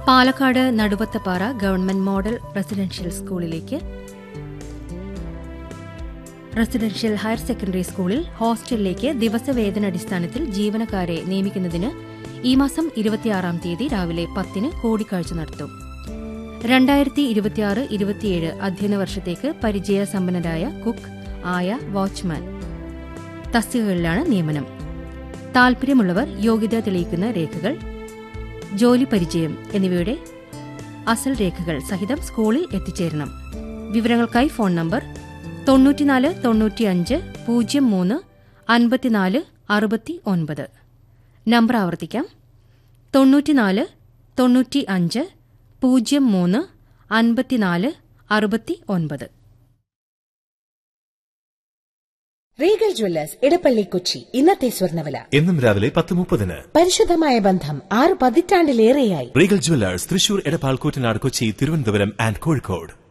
Palakkad Naduvathappara government model residential സ്കൂളിലേക്ക് residential higher secondary സ്കൂളിൽ ഹോസ്റ്റലിലേക്ക് ദിവസവേതനടിസ്ഥാനത്തിൽ ജീവനക്കാരെ നിയമിക്കുന്നതിന് ഈ മാസം ഇരുപത്തിയാറാം തീയതി രാവിലെ പത്തിന് കൂടിക്കാഴ്ച നടത്തും രണ്ടായിരത്തി ഇരുപത്തിയാറ് ഇരുപത്തിയേഴ് അധ്യയന വർഷത്തേക്ക് പരിചയസമ്പന്നരായ കുക്ക് ആയ വാച്ച്മാൻ തസ്തികകളിലാണ് നിയമനം താൽപര്യമുള്ളവർ യോഗ്യത തെളിയിക്കുന്ന രേഖകൾ ജോലി പരിചയം എന്നിവയുടെ അസൽ രേഖകൾ സഹിതം സ്കൂളിൽ എത്തിച്ചേരണം വിവരങ്ങൾക്കായി ഫോൺ നമ്പർ തൊണ്ണൂറ്റിനാല് തൊണ്ണൂറ്റിയഞ്ച് പൂജ്യം മൂന്ന് അൻപത്തിനാല് അറുപത്തി ഒൻപത് നമ്പർ ആവർത്തിക്കാം തൊണ്ണൂറ്റിനാല് തൊണ്ണൂറ്റി അഞ്ച് പൂജ്യം മൂന്ന് അൻപത്തിനാല് അറുപത്തി ഒൻപത് റീഗൽ ജ്വല്ലേഴ്സ് ഇടപ്പള്ളി കൊച്ചി ഇന്നത്തെ സ്വർണ്ണവില എന്നും രാവിലെ പത്ത് മുപ്പതിന് പരിശുദ്ധമായ ബന്ധം ആറ് പതിറ്റാണ്ടിലേറെയായി Regal jewellers Thrissur Edappal Koottanad Kochi Thiruvananthapuram and Kozhikode